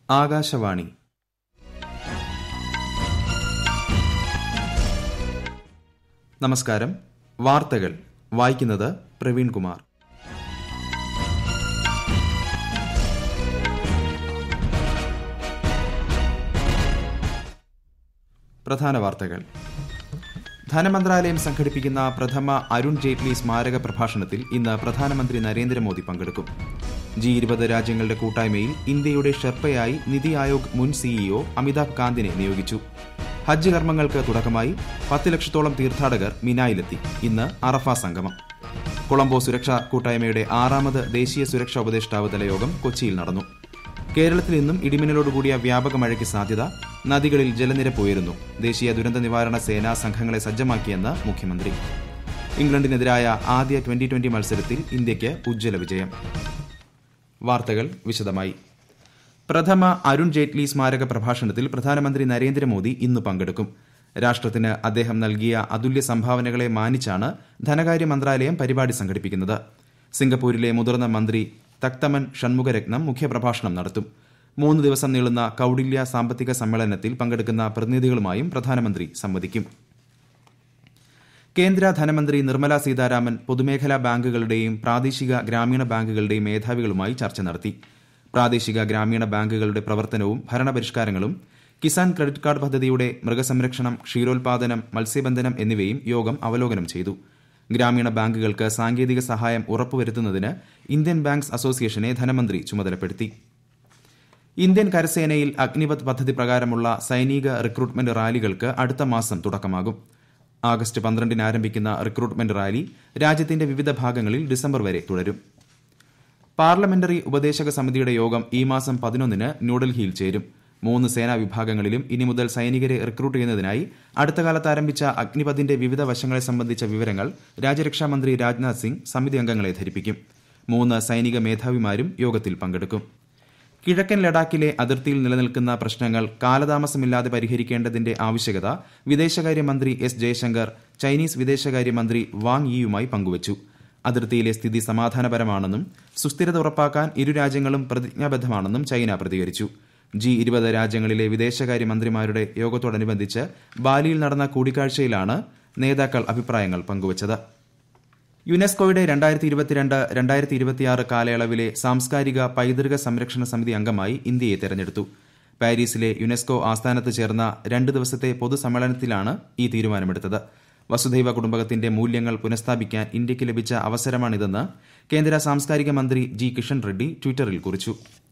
ആകാശവാണി നമസ്കാരം വാർത്തകൾ വായിക്കുന്നത് പ്രവീൺ കുമാർ പ്രധാന വാർത്തകൾ ധനമന്ത്രാലയം സംഘടിപ്പിക്കുന്ന പ്രഥമ അരുൺ ജെയ്റ്റ്ലി സ്മാരക പ്രഭാഷണത്തിൽ ഇന്ന് പ്രധാനമന്ത്രി നരേന്ദ്രമോദി പങ്കെടുക്കും ജി ഇരുപത് രാജ്യങ്ങളുടെ കൂട്ടായ്മയിൽ ഇന്ത്യയുടെ ഷെർപ്പയായി നിതി ആയോഗ് മുൻ സിഇഒ അമിതാഭ് കാന്തിനെ നിയോഗിച്ചു ഹജ്ജ് കർമ്മങ്ങൾക്ക് തുടക്കമായി പത്ത് ലക്ഷത്തോളം തീർത്ഥാടകർ മിനായിലെത്തി ഇന്ന് അറഫ സംഗമം കൊളംബോ സുരക്ഷാ കൂട്ടായ്മയുടെ ആറാമത് ദേശീയ സുരക്ഷാ ഉപദേഷ്ടാവ് തല യോഗം കൊച്ചിയിൽ നടന്നു കേരളത്തിൽ ഇന്നും ഇടിമിന്നലോടുകൂടിയ വ്യാപക മഴയ്ക്ക് സാധ്യത നദികളിൽ ജലനിരപ്പ് ഉയരുന്നു ദേശീയ ദുരന്ത നിവാരണ സേന സംഘങ്ങളെ സജ്ജമാക്കിയെന്ന് മുഖ്യമന്ത്രി ഇംഗ്ലണ്ടിനെതിരായ ആദ്യ ട്വന്റി ട്വന്റി മത്സരത്തിൽ ഇന്ത്യയ്ക്ക് ഉജ്ജ്വല വിജയം വാർത്തകൾ വിശദമായി പ്രഥമ അരുൺ ജെയ്റ്റ്ലി സ്മാരക പ്രഭാഷണത്തിൽ പ്രധാനമന്ത്രി നരേന്ദ്രമോദി ഇന്ന് പങ്കെടുക്കും രാഷ്ട്രത്തിന് അദ്ദേഹം നൽകിയ അതുല്യ സംഭാവനകളെ മാനിച്ചാണ് ധനകാര്യ മന്ത്രാലയം പരിപാടി സംഘടിപ്പിക്കുന്നത് സിംഗപ്പൂരിലെ മുതിർന്ന മന്ത്രി തക്തമൻ ഷൺമുഖരത്നം മുഖ്യപ്രഭാഷണം നടത്തും മൂന്ന് ദിവസം നീളുന്ന കൌടില്യ സാമ്പത്തിക സമ്മേളനത്തിൽ പങ്കെടുക്കുന്ന പ്രതിനിധികളുമായും പ്രധാനമന്ത്രി സംവദിക്കും കേന്ദ്ര ധനമന്ത്രി നിർമ്മല സീതാരാമൻ പൊതുമേഖലാ ബാങ്കുകളുടെയും പ്രാദേശിക ഗ്രാമീണ ബാങ്കുകളുടെയും മേധാവികളുമായി ചർച്ച നടത്തി പ്രാദേശിക ഗ്രാമീണ ബാങ്കുകളുടെ പ്രവർത്തനവും ഭരണപരിഷ്കാരങ്ങളും കിസാൻ ക്രെഡിറ്റ് കാർഡ് പദ്ധതിയുടെ മൃഗസംരക്ഷണം ക്ഷീരോത്പാദനം മത്സ്യബന്ധനം എന്നിവയും യോഗം അവലോകനം ചെയ്തു ഗ്രാമീണ ബാങ്കുകൾക്ക് സാങ്കേതിക സഹായം ഉറപ്പുവരുത്തുന്നതിന് ഇന്ത്യൻ ബാങ്ക്സ് അസോസിയേഷനെ ധനമന്ത്രി ചുമതലപ്പെടുത്തി ഇന്ത്യൻ കരസേനയിൽ അഗ്നിപത് പദ്ധതി പ്രകാരമുള്ള സൈനിക റിക്രൂട്ട്മെന്റ് റാലികൾക്ക് അടുത്ത മാസം തുടക്കമാകും ആഗസ്റ്റ് പന്ത്രണ്ടിന് ആരംഭിക്കുന്ന റിക്രൂട്ട്മെന്റ് റാലി രാജ്യത്തിന്റെ വിവിധ ഭാഗങ്ങളിൽ ഡിസംബർ വരെ തുടരും പാർലമെന്ററി ഉപദേശക സമിതിയുടെ യോഗം ഈ മാസം പതിനൊന്നിന് ന്യൂഡൽഹിയിൽ ചേരും മൂന്ന് സേനാ വിഭാഗങ്ങളിലും ഇനി മുതൽ സൈനികരെ റിക്രൂട്ട് ചെയ്യുന്നതിനായി അടുത്ത കാലത്ത് ആരംഭിച്ച അഗ്നിപഥിന്റെ വിവിധ വശങ്ങളെ സംബന്ധിച്ച വിവരങ്ങൾ രാജ്യരക്ഷാമന്ത്രി രാജ്നാഥ് സിംഗ് സമിതി അംഗങ്ങളെ ധരിപ്പിക്കും മൂന്ന് സൈനിക മേധാവിമാരും യോഗത്തിൽ പങ്കെടുക്കും കിഴക്കൻ ലഡാക്കിലെ അതിർത്തിയിൽ നിലനിൽക്കുന്ന പ്രശ്നങ്ങൾ കാലതാമസമില്ലാതെ പരിഹരിക്കേണ്ടതിന്റെ ആവശ്യകത വിദേശകാര്യമന്ത്രി എസ് ജയശങ്കർ ചൈനീസ് വിദേശകാര്യമന്ത്രി വാങ് യിയുമായി പങ്കുവച്ചു അതിർത്തിയിലെ സ്ഥിതി സമാധാനപരമാണെന്നും സുസ്ഥിരത ഉറപ്പാക്കാൻ ഇരു രാജ്യങ്ങളും പ്രതിജ്ഞാബദ്ധമാണെന്നും ചൈന പ്രതികരിച്ചു ജി ഇരുപത് രാജ്യങ്ങളിലെ വിദേശകാര്യമന്ത്രിമാരുടെ യോഗത്തോടനുബന്ധിച്ച് ബാലിയിൽ നടന്ന കൂടിക്കാഴ്ചയിലാണ് നേതാക്കൾ അഭിപ്രായങ്ങൾ പങ്കുവച്ചത് യുനെസ്കോയുടെ രണ്ടായിരത്തി ഇരുപത്തിരണ്ട് രണ്ടായിരത്തി ഇരുപത്തിയാറ് കാലയളവിലെ സാംസ്കാരിക പൈതൃക സംരക്ഷണ സമിതി അംഗമായി ഇന്ത്യയെ തെരഞ്ഞെടുത്തു പാരീസിലെ യുനെസ്കോ ആസ്ഥാനത്ത് ചേർന്ന രണ്ട് ദിവസത്തെ പൊതുസമ്മേളനത്തിലാണ് ഈ തീരുമാനമെടുത്തത് വസുധൈവ കുടുംബകത്തിന്റെ മൂല്യങ്ങൾ പുനഃസ്ഥാപിക്കാൻ ഇന്ത്യയ്ക്ക് ലഭിച്ച അവസരമാണിതെന്ന് കേന്ദ്ര സാംസ്കാരിക മന്ത്രി ജി കിഷൻ റെഡ്ഡി ട്വിറ്ററിൽ കുറിച്ചു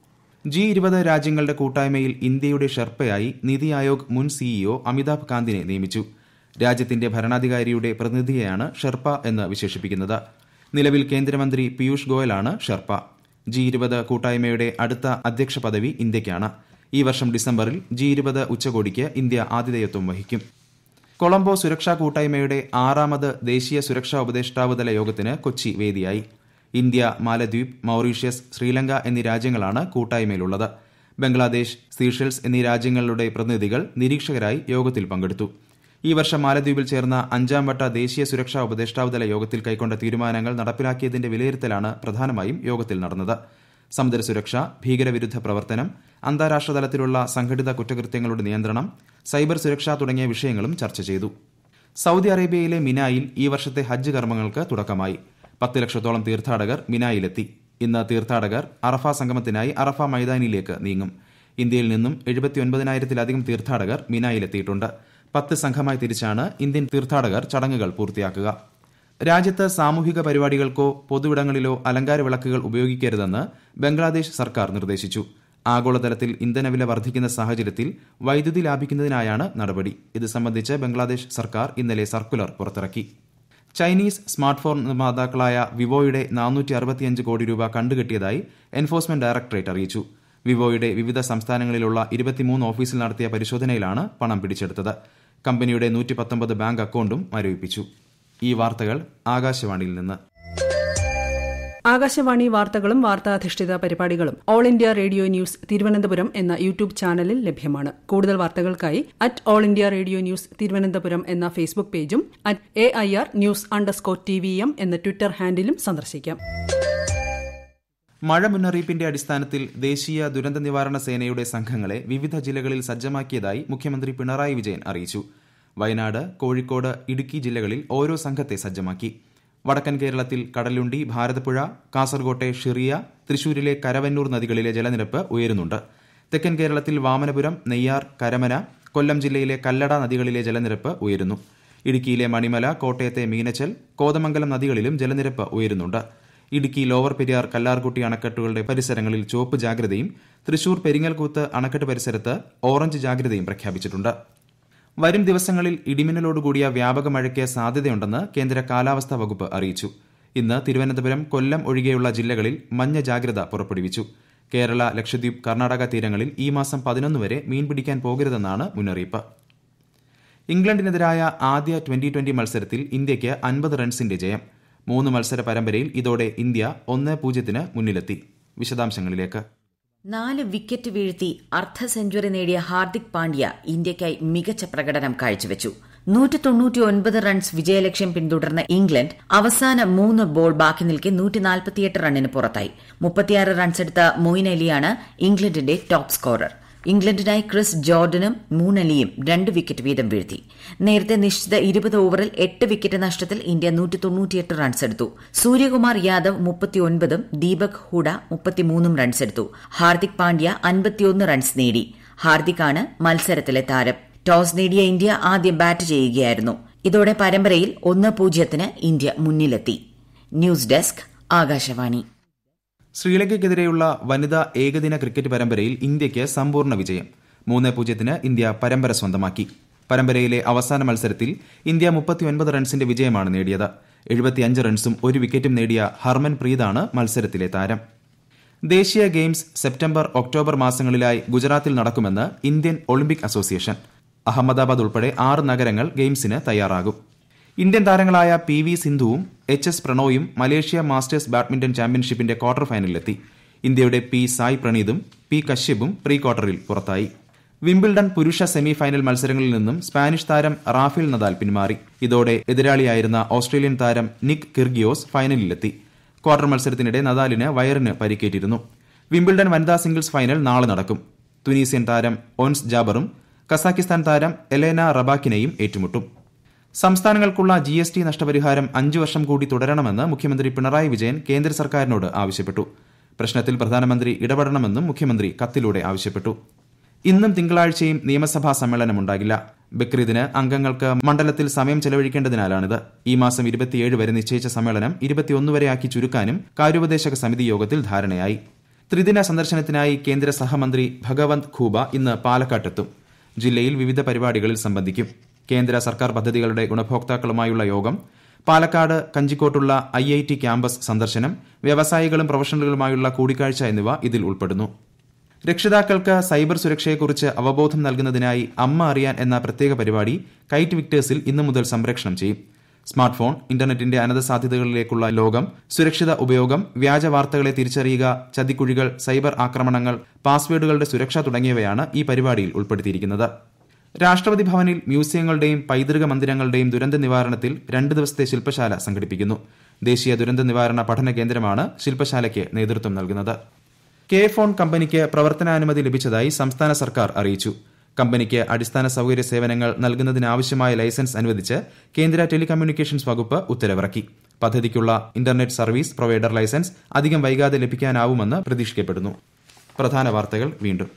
ജി ഇരുപത് രാജ്യങ്ങളുടെ കൂട്ടായ്മയിൽ ഇന്ത്യയുടെ ഷെർപ്പയായി നിതി ആയോഗ് മുൻ സിഇഒ അമിതാഭ് കാന്തിനെ നിയമിച്ചു രാജ്യത്തിന്റെ ഭരണാധികാരിയുടെ പ്രതിനിധിയെയാണ് ഷെർപ്പ എന്ന് വിശേഷിപ്പിക്കുന്നത് നിലവിൽ കേന്ദ്രമന്ത്രി പീയൂഷ് ഗോയലാണ് ഷെർപ്പ ജി ഇരുപത് കൂട്ടായ്മയുടെ അടുത്ത അധ്യക്ഷ പദവി ഇന്ത്യയ്ക്കാണ് ഈ വർഷം ഡിസംബറിൽ ജി ഇരുപത് ഉച്ചകോടിക്ക് ഇന്ത്യ ആതിഥേയത്വം വഹിക്കും കൊളംബോ സുരക്ഷാ കൂട്ടായ്മയുടെ ആറാമത് ദേശീയ സുരക്ഷാ ഉപദേഷ്ടാവുതല യോഗത്തിന് കൊച്ചി വേദിയായി ഇന്ത്യ മാലദ്വീപ് മൌറീഷ്യസ് ശ്രീലങ്ക എന്നീ രാജ്യങ്ങളാണ് കൂട്ടായ്മയിലുള്ളത് ബംഗ്ലാദേശ് സീഷെൽസ് എന്നീ രാജ്യങ്ങളുടെ പ്രതിനിധികൾ നിരീക്ഷകരായി യോഗത്തിൽ പങ്കെടുത്തു ഈ വർഷം മാലദ്വീപിൽ ചേർന്ന അഞ്ചാം വട്ട ദേശീയ സുരക്ഷാ ഉപദേഷ്ടാവുതല യോഗത്തിൽ കൈക്കൊണ്ട തീരുമാനങ്ങൾ നടപ്പിലാക്കിയതിന്റെ വിലയിരുത്തലാണ് പ്രധാനമായും യോഗത്തിൽ നടന്നത് സമുദ്ര സുരക്ഷ ഭീകരവിരുദ്ധ പ്രവർത്തനം അന്താരാഷ്ട്ര തലത്തിലുള്ള സംഘടിത കുറ്റകൃത്യങ്ങളുടെ നിയന്ത്രണം സൈബർ സുരക്ഷ തുടങ്ങിയ വിഷയങ്ങളും ചർച്ച ചെയ്തു സൌദി അറേബ്യയിലെ മിനായിൽ ഈ വർഷത്തെ ഹജ്ജ് കർമ്മങ്ങൾക്ക് തുടക്കമായി പത്ത് ലക്ഷത്തോളം തീർത്ഥാടകർ മിനായിലെത്തി ഇന്ന് തീർത്ഥാടകർ അറഫ സംഗമത്തിനായി അറഫ മൈതാനിയിലേക്ക് നീങ്ങും ഇന്ത്യയിൽ നിന്നും എഴുപത്തിയൊൻപതിനായിരത്തിലധികം തീർത്ഥാടകർ മിനായിലെത്തിയിട്ടുണ്ട് പത്ത് സംഘമായി തിരിച്ചാണ് ഇന്ത്യൻ തീർത്ഥാടകർ ചടങ്ങുകൾ പൂർത്തിയാക്കുക രാജ്യത്ത് സാമൂഹിക പരിപാടികൾക്കോ പൊതുവിടങ്ങളിലോ അലങ്കാര വിളക്കുകൾ ഉപയോഗിക്കരുതെന്ന് ബംഗ്ലാദേശ് സർക്കാർ നിർദ്ദേശിച്ചു ആഗോളതലത്തിൽ ഇന്ധനവില വർദ്ധിക്കുന്ന സാഹചര്യത്തിൽ വൈദ്യുതി ലാഭിക്കുന്നതിനായാണ് നടപടി ഇത് സംബന്ധിച്ച് ബംഗ്ലാദേശ് സർക്കാർ ഇന്നലെ സർക്കുലർ പുറത്തിറക്കി ചൈനീസ് സ്മാർട്ട് ഫോൺ നിർമ്മാതാക്കളായ വിവോയുടെ നാനൂറ്റി അറുപത്തിയഞ്ച് കോടി രൂപ കണ്ടുകെട്ടിയതായി എൻഫോഴ്സ്മെന്റ് ഡയറക്ടറേറ്റ് അറിയിച്ചു വിവോയുടെ വിവിധ സംസ്ഥാനങ്ങളിലുള്ള ഇരുപത്തിമൂന്ന് ഓഫീസിൽ നടത്തിയ പരിശോധനയിലാണ് പണം പിടിച്ചെടുത്തത് കമ്പനിയുടെ നൂറ്റി പത്തൊമ്പത് ബാങ്ക് അക്കൌണ്ടും മരവിപ്പിച്ചു ഈ വാർത്തകൾ ആകാശവാണിയിൽ നിന്ന് ആകാശവാണി വാർത്തകളും വാർത്താധിഷ്ഠിത പരിപാടികളും all India radio news Thiruvananthapuram എന്ന യൂട്യൂബ് ചാനലിൽ ലഭ്യമാണ് കൂടുതൽ വാർത്തകൾക്കായി at all India radio news Thiruvananthapuram എന്ന ഫേസ്ബുക്ക് പേജും at A I R news underscore T V M എന്ന ട്വിറ്റർ ഹാൻഡിലും സന്ദർശിക്കാം മഴ മുന്നറിയിപ്പിന്റെ അടിസ്ഥാനത്തിൽ ദേശീയ ദുരന്ത നിവാരണ സേനയുടെ സംഘങ്ങളെ വിവിധ ജില്ലകളിൽ സജ്ജമാക്കിയതായി മുഖ്യമന്ത്രി പിണറായി വിജയൻ അറിയിച്ചു വയനാട് കോഴിക്കോട് ഇടുക്കി ജില്ലകളിൽ ഓരോ സംഘത്തെ സജ്ജമാക്കി വടക്കൻ കേരളത്തിൽ കടലുണ്ടി ഭാരതപ്പുഴ കാസർകോട്ടെ ഷിറിയ തൃശൂരിലെ കരവന്നൂർ നദികളിലെ ജലനിരപ്പ് ഉയരുന്നുണ്ട് തെക്കൻ കേരളത്തിൽ വാമനപുരം നെയ്യാർ കരമന കൊല്ലം ജില്ലയിലെ കല്ലട നദികളിലെ ജലനിരപ്പ് ഉയരുന്നു ഇടുക്കിയിലെ മണിമല കോട്ടയത്തെ മീനച്ചൽ കോതമംഗലം നദികളിലും ജലനിരപ്പ് ഉയരുന്നുണ്ട് ഇടുക്കി ലോവർ പെരിയാർ കല്ലാർകുട്ടി അണക്കെട്ടുകളുടെ പരിസരങ്ങളിൽ ചുവപ്പ് ജാഗ്രതയും തൃശൂർ പെരിങ്ങൽകൂത്ത് അണക്കെട്ട് പരിസരത്ത് ഓറഞ്ച് ജാഗ്രതയും പ്രഖ്യാപിച്ചിട്ടുണ്ട് വരും ദിവസങ്ങളിൽ ഇടിമിന്നലോടുകൂടിയ വ്യാപക മഴയ്ക്ക് സാധ്യതയുണ്ടെന്ന് കേന്ദ്ര കാലാവസ്ഥാ വകുപ്പ് അറിയിച്ചു ഇന്ന് തിരുവനന്തപുരം കൊല്ലം ഒഴികെയുള്ള ജില്ലകളിൽ മഞ്ഞ ജാഗ്രത പുറപ്പെടുവിച്ചു കേരള ലക്ഷദ്വീപ് കർണാടക തീരങ്ങളിൽ ഈ മാസം പതിനൊന്ന് വരെ മീൻ പിടിക്കാൻ പോകരുതെന്നാണ് മുന്നറിയിപ്പ് ഇംഗ്ലണ്ടിനെതിരായ ആദ്യ ട്വന്റി ട്വന്റി മത്സരത്തിൽ ഇന്ത്യയ്ക്ക് അൻപത് റൺസിന്റെ ജയം മൂന്ന് മത്സര പരമ്പരയിൽ ഇതോടെ ഇന്ത്യ ഒന്ന് പൂജ്യത്തിന് മുന്നിലെത്തി വിശദാംശങ്ങളിലേക്ക് നാല് വിക്കറ്റ് വീഴ്ത്തി അർദ്ധ സെഞ്ചുറി നേടിയ ഹാർദിക് പാണ്ഡ്യ ഇന്ത്യയ്ക്കായി മികച്ച പ്രകടനം കാഴ്ചവെച്ചു നൂറ്റി തൊണ്ണൂറ്റി ഒൻപത് റൺസ് വിജയലക്ഷ്യം പിന്തുടർന്ന ഇംഗ്ലണ്ട് അവസാന മൂന്ന് ബോൾ ബാക്കി നിൽക്കെ നൂറ്റി നാൽപ്പത്തിയെട്ട് റണ്ണിന് പുറത്തായി മുപ്പത്തിയാറ് റൺസെടുത്ത മൊയിൻ അലിയാണ് ഇംഗ്ലണ്ടിന്റെ ടോപ്പ് സ്കോറർ ഇംഗ്ലണ്ടിനായി ക്രിസ് ജോർഡനും മൂന്നലിയും രണ്ട് വിക്കറ്റ് വീതം വീഴ്ത്തി നേരത്തെ നിശ്ചിത ഇരുപത് ഓവറിൽ എട്ട് വിക്കറ്റ് നഷ്ടത്തിൽ ഇന്ത്യ നൂറ്റി തൊണ്ണൂറ്റിയെട്ട് റൺസ് എടുത്തു സൂര്യകുമാർ യാദവ് മുപ്പത്തിയൊൻപതും ദീപക് ഹൂഡ മുപ്പത്തിമൂന്നും റൺസ് എടുത്തു ഹാർദിക് പാണ്ഡ്യ അൻപത്തിയൊന്ന് റൺസ് നേടി ഹാർദിക്കാണ് മത്സരത്തിലെ താരം ടോസ് നേടിയ ഇന്ത്യ ആദ്യം ബാറ്റ് ചെയ്യുകയായിരുന്നു ഇതോടെ പരമ്പരയിൽ ഒന്ന് പൂജ്യത്തിന് ഇന്ത്യ മുന്നിലെത്തി ന്യൂസ് ഡെസ്ക് ആകാശവാണി ശ്രീലങ്കയ്ക്കെതിരെയുള്ള വനിതാ ഏകദിന ക്രിക്കറ്റ് പരമ്പരയിൽ ഇന്ത്യയ്ക്ക് സമ്പൂർണ്ണ വിജയം മൂന്ന് പൂജ്യത്തിന് ഇന്ത്യ പരമ്പര സ്വന്തമാക്കി പരമ്പരയിലെ അവസാന മത്സരത്തിൽ ഇന്ത്യ മുപ്പത്തിയൊൻപത് റൺസിന്റെ വിജയമാണ് നേടിയത് എഴുപത്തിയഞ്ച് റൺസും ഒരു വിക്കറ്റും നേടിയ ഹർമൻ പ്രീതാണ് മത്സരത്തിലെ താരം ദേശീയ ഗെയിംസ് സെപ്റ്റംബർ ഒക്ടോബർ മാസങ്ങളിലായി ഗുജറാത്തിൽ നടക്കുമെന്ന് ഇന്ത്യൻ ഒളിമ്പിക് അസോസിയേഷൻ അഹമ്മദാബാദ് ഉൾപ്പെടെ ആറ് നഗരങ്ങൾ ഗെയിംസിന് തയ്യാറാകും ഇന്ത്യൻ താരങ്ങളായ പി വി സിന്ധുവും എച്ച് എസ് പ്രണോയും മലേഷ്യ മാസ്റ്റേഴ്സ് ബാഡ്മിന്റൺ ചാമ്പ്യൻഷിപ്പിന്റെ ക്വാർട്ടർ ഫൈനലിലെത്തി ഇന്ത്യയുടെ പി സായ് പ്രണീതും പി കശ്യപും പ്രീ ക്വാർട്ടറിൽ പുറത്തായി വിംബിൾഡൺ പുരുഷ സെമി ഫൈനൽ മത്സരങ്ങളിൽ നിന്നും സ്പാനിഷ് താരം റാഫേൽ നദാൽ പിന്മാറി ഇതോടെ എതിരാളിയായിരുന്ന ഓസ്ട്രേലിയൻ താരം നിക് കിർഗിയോസ് ഫൈനലിലെത്തി ക്വാർട്ടർ മത്സരത്തിനിടെ നദാലിന് വയറിന് പരിക്കേറ്റിരുന്നു വിംബിൾഡൺ വനിതാ സിംഗിൾസ് ഫൈനൽ നാളെ നടക്കും തുനീസിയൻ താരം ഓൻസ് ജാബറും കസാക്കിസ്ഥാൻ താരം എലേന റബാക്കിനെയും ഏറ്റുമുട്ടും സംസ്ഥാനങ്ങൾക്കുള്ള ജി എസ് ടി നഷ്ടപരിഹാരം അഞ്ചു വർഷം കൂടി തുടരണമെന്ന് മുഖ്യമന്ത്രി പിണറായി വിജയൻ കേന്ദ്ര സർക്കാരിനോട് ആവശ്യപ്പെട്ടു പ്രശ്നത്തിൽ പ്രധാനമന്ത്രി ഇടപെടണമെന്നും മുഖ്യമന്ത്രി കത്തിലൂടെ ആവശ്യപ്പെട്ടു ഇന്നും തിങ്കളാഴ്ചയും നിയമസഭാ സമ്മേളനമുണ്ടാകില്ല ബക്രീദിന് അംഗങ്ങൾക്ക് മണ്ഡലത്തിൽ സമയം ചെലവഴിക്കേണ്ടതിനാലാണിത് ഈ മാസം ഇരുപത്തിയേഴ് വരെ നിശ്ചയിച്ച സമ്മേളനം ഇരുപത്തിയൊന്ന് വരെയാക്കി ചുരുക്കാനും കാര്യോപദേശക സമിതി യോഗത്തിൽ ധാരണയായി ത്രിദിന സന്ദർശനത്തിനായി കേന്ദ്ര സഹമന്ത്രി ഭഗവന്ത് ഖൂബ ഇന്ന് പാലക്കാട്ടെത്തും ജില്ലയിൽ വിവിധ പരിപാടികളിൽ സംബന്ധിക്കും കേന്ദ്ര സർക്കാർ പദ്ധതികളുടെ ഗുണഭോക്താക്കളുമായുള്ള യോഗം പാലക്കാട് കഞ്ചിക്കോട്ടുള്ള ഐ ഐ ടി ക്യാമ്പസ് സന്ദർശനം വ്യവസായികളും പ്രൊഫഷണലുകളുമായുള്ള കൂടിക്കാഴ്ച എന്നിവ ഇതിൽ ഉൾപ്പെടുന്നു രക്ഷിതാക്കൾക്ക് സൈബർ സുരക്ഷയെക്കുറിച്ച് അവബോധം നൽകുന്നതിനായി അമ്മ അറിയാൻ എന്ന പ്രത്യേക പരിപാടി കൈറ്റ് വിക്ടേഴ്സിൽ ഇന്നു മുതൽ സംപ്രേഷണം ചെയ്യും സ്മാർട്ട് ഫോൺ ഇന്റർനെറ്റിന്റെ അനന്ത സാധ്യതകളിലേക്കുള്ള ലോകം സുരക്ഷിത ഉപയോഗം വ്യാജ വാർത്തകളെ തിരിച്ചറിയുക ചതിക്കുഴികൾ സൈബർ ആക്രമണങ്ങൾ പാസ്വേഡുകളുടെ സുരക്ഷ തുടങ്ങിയവയാണ് ഈ പരിപാടിയിൽ ഉൾപ്പെടുത്തിയിരിക്കുന്നത് രാഷ്ട്രപതി ഭവനിൽ മ്യൂസിയങ്ങളുടെയും പൈതൃക മന്ദിരങ്ങളുടെയും ദുരന്ത നിവാരണത്തിൽ രണ്ട് ദിവസത്തെ ശില്പശാല സംഘടിപ്പിക്കുന്നു ദേശീയ ദുരന്ത നിവാരണ പഠന കേന്ദ്രമാണ് ശില്പശാലയ്ക്ക് നേതൃത്വം നൽകുന്നത് കെ ഫോൺ കമ്പനിക്ക് പ്രവർത്തനാനുമതി ലഭിച്ചതായി സംസ്ഥാന സർക്കാർ അറിയിച്ചു കമ്പനിക്ക് അടിസ്ഥാന സൌകര്യ സേവനങ്ങൾ നൽകുന്നതിനാവശ്യമായ ലൈസൻസ് അനുവദിച്ച് കേന്ദ്ര ടെലികമ്മ്യൂണിക്കേഷൻസ് വകുപ്പ് ഉത്തരവിറക്കി പദ്ധതിക്കുള്ള ഇന്റർനെറ്റ് സർവീസ് പ്രൊവൈഡർ ലൈസൻസ് അധികം വൈകാതെ ലഭിക്കാനാവുമെന്ന് പ്രതീക്ഷിക്കപ്പെടുന്നു പ്രധാന വാർത്തകൾ വീണ്ടും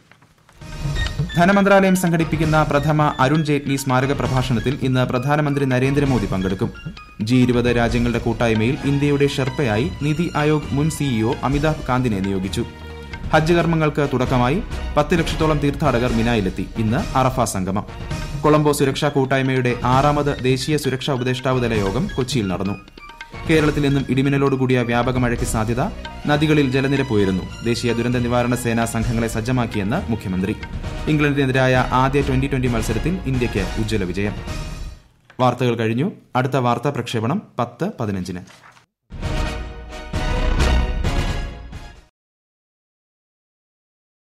ധനമന്ത്രാലയം സംഘടിപ്പിക്കുന്ന പ്രഥമ അരുൺ ജെയ്റ്റ്ലി സ്മാരക പ്രഭാഷണത്തിൽ ഇന്ന് പ്രധാനമന്ത്രി നരേന്ദ്രമോദി പങ്കെടുക്കും ജി ഇരുപത് രാജ്യങ്ങളുടെ കൂട്ടായ്മയിൽ ഇന്ത്യയുടെ ഷെർപ്പയായി നിതി ആയോഗ് മുൻ സിഇഒ അമിതാഭ് കാന്തിനെ നിയോഗിച്ചു ഹജ്ജ് കർമ്മങ്ങൾക്ക് തുടക്കമായി പത്ത് ലക്ഷത്തോളം തീർത്ഥാടകർ മിനായിലെത്തി ഇന്ന് അറഫ സംഗമം കൊളംബോ സുരക്ഷാ കൂട്ടായ്മയുടെ ആറാമത് ദേശീയ സുരക്ഷാ ഉപദേഷ്ടാവ് തല യോഗം കൊച്ചിയിൽ നടന്നു കേരളത്തിൽ നിന്നും ഇടിമിന്നലോടുകൂടിയ വ്യാപക മഴയ്ക്ക് സാധ്യത നദികളിൽ ജലനിരപ്പ് ഉയരുന്നു ദേശീയ ദുരന്ത നിവാരണ സേനാ സംഘങ്ങളെ സജ്ജമാക്കിയെന്ന് മുഖ്യമന്ത്രി ഇംഗ്ലണ്ടിനെതിരായ ആദ്യ ട്വന്റി ട്വന്റി മത്സരത്തിൽ ഇന്ത്യയ്ക്ക് ഉജ്ജ്വല വിജയം വാർത്തകൾ കഴിഞ്ഞു അടുത്ത വാർത്താ പ്രക്ഷേപണം പത്ത് പതിനഞ്ചിന്